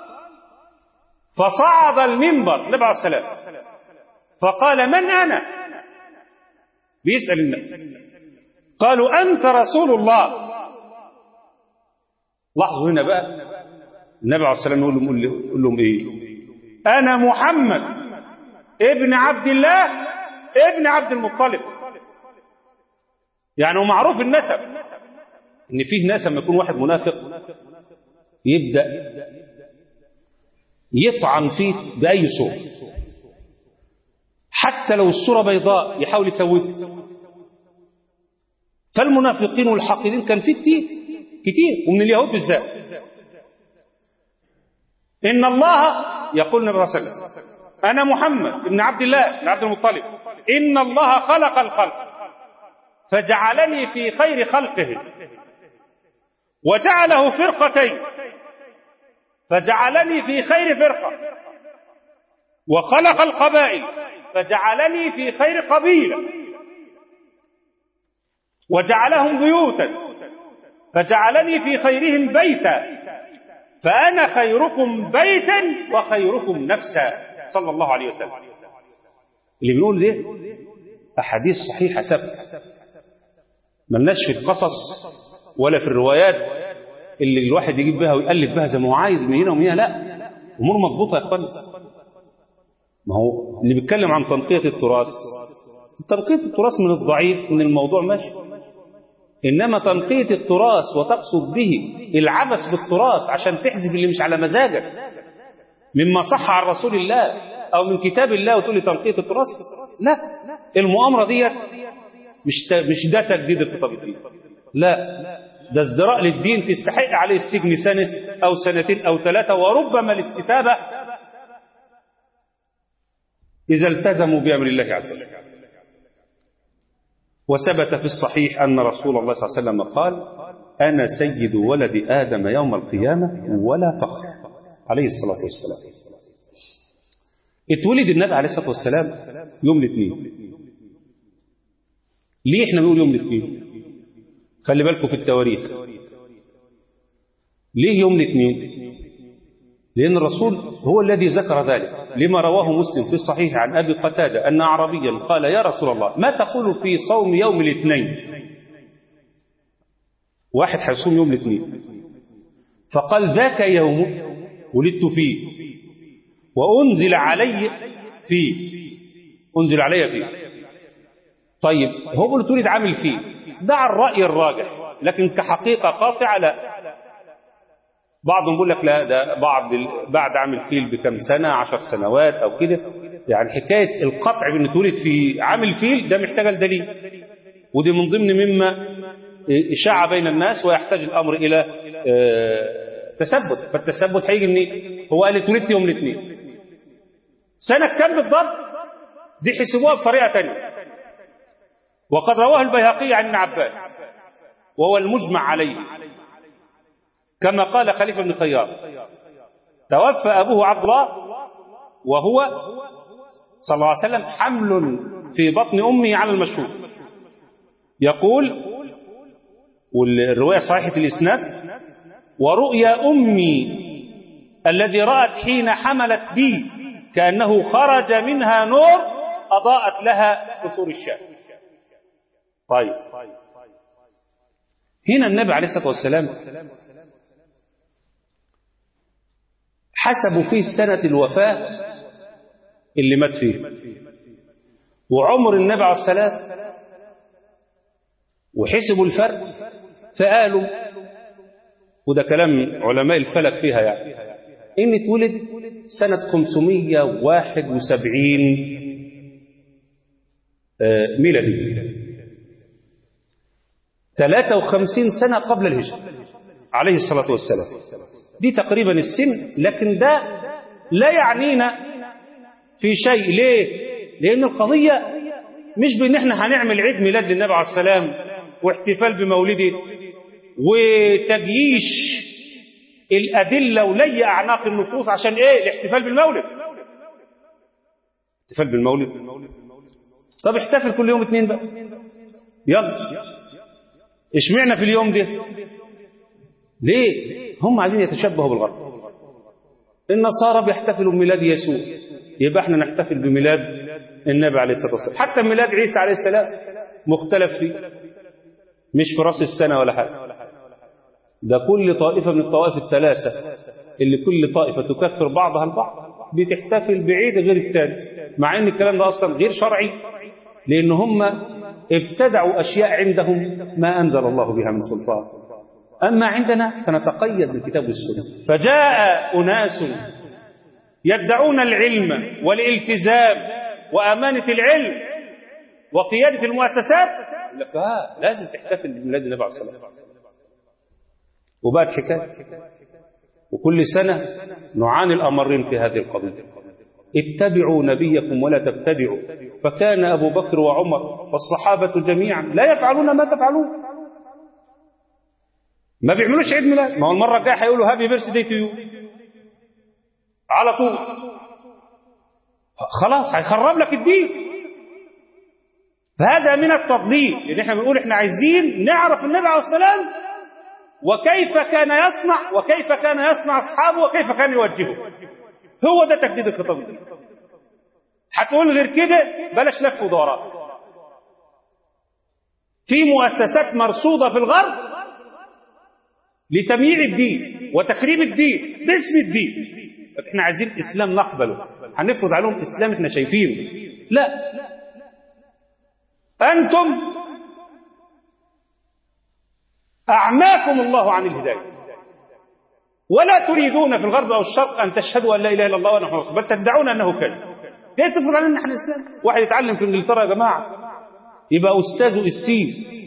فصعد المنبر النبي عليه السلام فقال من أنا بيسأل الناس قالوا أنت رسول الله لاحظوا هنا بقى النبي عليه السلام يقول لهم, يقول لهم إيه أنا محمد ابن عبد الله ابن عبد المطلب يعني ومعروف النسب ان فيه ناس لما يكون واحد منافق يبدا يطعن فيه باي صوره حتى لو الصوره بيضاء يحاول يسويها فالمنافقين والحاقدين كان فيه كتير كتير ومن اليهود بالذات ان الله يقول النبي صلى الله عليه وسلم انا محمد ابن عبد الله بن عبد المطلب ان الله خلق الخلق فجعلني في خير خلقه وجعله فرقتين فجعلني في خير فرقة وخلق القبائل فجعلني في خير قبيلة وجعلهم بيوتا فجعلني في خيرهم بيتا فأنا خيركم بيتا وخيركم نفسا صلى الله عليه وسلم اللي بنقول ده أحاديث صحيحة ثابتة ملناش في القصص ولا في الروايات اللي الواحد يجيب بها ويقلب بها زي ما هو عايز من هنا ومن هنا لا أمور مضبوطة يا إخوان ما هو اللي بيتكلم عن تنقية التراث تنقية التراث من الضعيف من الموضوع ماشي إنما تنقية التراث وتقصد به العبث بالتراث عشان تحذف اللي مش على مزاجك مما صح عن رسول الله أو من كتاب الله وتقول لي تنقية التراث لا المؤامرة دي مش مش ده تجديد الخطاب الدين لا ده ازدراء للدين تستحق عليه السجن سنة أو سنتين أو ثلاثة وربما الاستتابة إذا التزموا بأمر الله عز وجل وثبت في الصحيح أن رسول الله صلى الله عليه وسلم قال أنا سيد ولد آدم يوم القيامة ولا فخر عليه الصلاة والسلام اتولد النبي عليه الصلاة والسلام يوم الاثنين ليه احنا بنقول يوم الاثنين خلي بالكم في التواريخ ليه يوم الاثنين لأن الرسول هو الذي ذكر ذلك لما رواه مسلم في الصحيح عن أبي قتادة أن أعرابيا قال يا رسول الله ما تقول في صوم يوم الاثنين واحد هيصوم يوم الاثنين فقال ذاك يوم ولدت فيه وأنزل علي فيه أنزل علي فيه طيب هو اللي تريد عامل فيه دع الرأي الراجح لكن كحقيقة قاطعة لا بعضهم يقول لك لا ده بعض بعد عامل فيل بكم سنة عشر سنوات أو كده يعني حكاية القطع بأن تولد في عامل فيل ده محتاجة لدليل ودي من ضمن مما إشاع بين الناس ويحتاج الأمر إلى تثبت فالتثبت هيجي منين؟ هو قال اتولدت يوم الاثنين سنة كم بالضبط؟ دي حسبوها بطريقة ثانيه وقد رواه البيهقي عن ابن عباس وهو المجمع عليه كما قال خليفة بن خيار توفى أبوه عبد الله وهو صلى الله عليه وسلم حمل في بطن أمه على المشهور يقول والرواية صحيحة الإسناد ورؤيا أمي الذي رأت حين حملت بي كأنه خرج منها نور أضاءت لها قصور الشام طيب هنا النبي عليه الصلاة والسلام حسبوا فيه سنة الوفاة اللي مات فيه وعمر النبي عليه السلام وحسبوا الفرق فقالوا وده كلام علماء الفلك فيها يعني إن اتولد سنة 571 ميلادي 53 سنة قبل الهجرة عليه الصلاة والسلام دي تقريبا السن لكن ده لا يعنينا في شيء ليه لأن القضية مش بأن احنا هنعمل عيد ميلاد للنبي عليه السلام واحتفال بمولده وتجييش الأدلة ولي أعناق النصوص عشان إيه الاحتفال بالمولد احتفال بالمولد طب احتفل كل يوم اثنين بقى يلا اشمعنا في اليوم ده ليه هم عايزين يتشبهوا بالغرب النصارى بيحتفلوا بميلاد يسوع يبقى احنا نحتفل بميلاد النبي عليه الصلاه والسلام حتى ميلاد عيسى عليه السلام مختلف فيه مش في راس السنه ولا حاجه ده كل طائفه من الطوائف الثلاثه اللي كل طائفه تكفر بعضها البعض بتحتفل بعيد غير الثاني مع ان الكلام ده اصلا غير شرعي لان هم ابتدعوا اشياء عندهم ما انزل الله بها من سلطان اما عندنا فنتقيد بالكتاب والسنه فجاء اناس يدعون العلم والالتزام وامانه العلم وقياده المؤسسات يقول لك آه لازم تحتفل بميلاد النبي عليه الصلاه والسلام وبقت حكايه وكل سنه نعاني الامرين في هذه القضيه اتبعوا نبيكم ولا تبتدعوا فكان أبو بكر وعمر والصحابة جميعا لا يفعلون ما تفعلون ما بيعملوش عيد ميلاد ما هو المرة الجاية هيقولوا هابي بيرث داي تو يو على طول خلاص هيخرب لك الدين فهذا من التضليل لان احنا بنقول احنا عايزين نعرف النبي عليه السلام وكيف كان يصنع وكيف كان يصنع أصحابه وكيف كان يوجهه هو ده تجديد الخطاب الديني هتقول غير كده بلاش لف ودوران في مؤسسات مرصودة في الغرب لتمييع الدين وتخريب الدين باسم الدين احنا عايزين اسلام نقبله هنفرض عليهم اسلام احنا شايفينه لا انتم اعماكم الله عن الهدايه ولا تريدون في الغرب او الشرق ان تشهدوا ان لا اله الا الله وانا محمد بل تدعون انه كذا ليه تفرض علينا احنا الاسلام واحد يتعلم في انجلترا يا جماعه يبقى استاذه السيس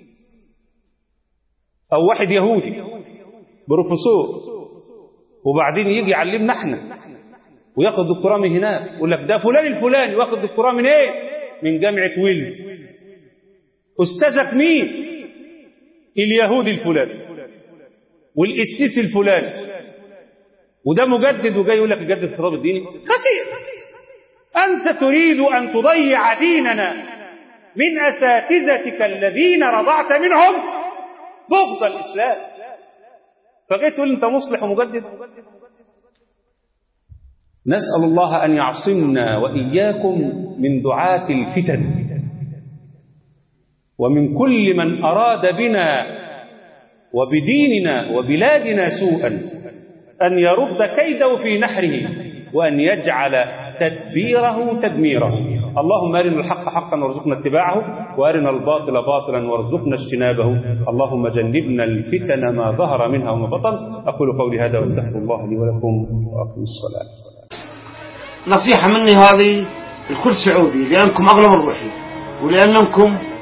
او واحد يهودي بروفيسور وبعدين يجي يعلمنا احنا وياخد دكتوراه من هناك يقول لك ده فلان الفلاني واخد دكتوراه من ايه من جامعه ويلز استاذك مين اليهودي الفلاني والقسيس الفلاني وده مجدد وجاي يقول لك يجدد الخطاب الديني خسير انت تريد ان تضيع ديننا من اساتذتك الذين رضعت منهم بغض الاسلام فجيت تقول انت مصلح ومجدد نسال الله ان يعصمنا واياكم من دعاه الفتن ومن كل من اراد بنا وبديننا وبلادنا سوءا ان يرد كيده في نحره وان يجعل تدبيره تدميره اللهم ارنا الحق حقا وارزقنا اتباعه وارنا الباطل باطلا وارزقنا اجتنابه اللهم جنبنا الفتن ما ظهر منها وما بطن اقول قولي هذا واستغفر الله لي ولكم واقم الصلاه نصيحة مني هذه لكل سعودي لأنكم أغلب الروحي ولأنكم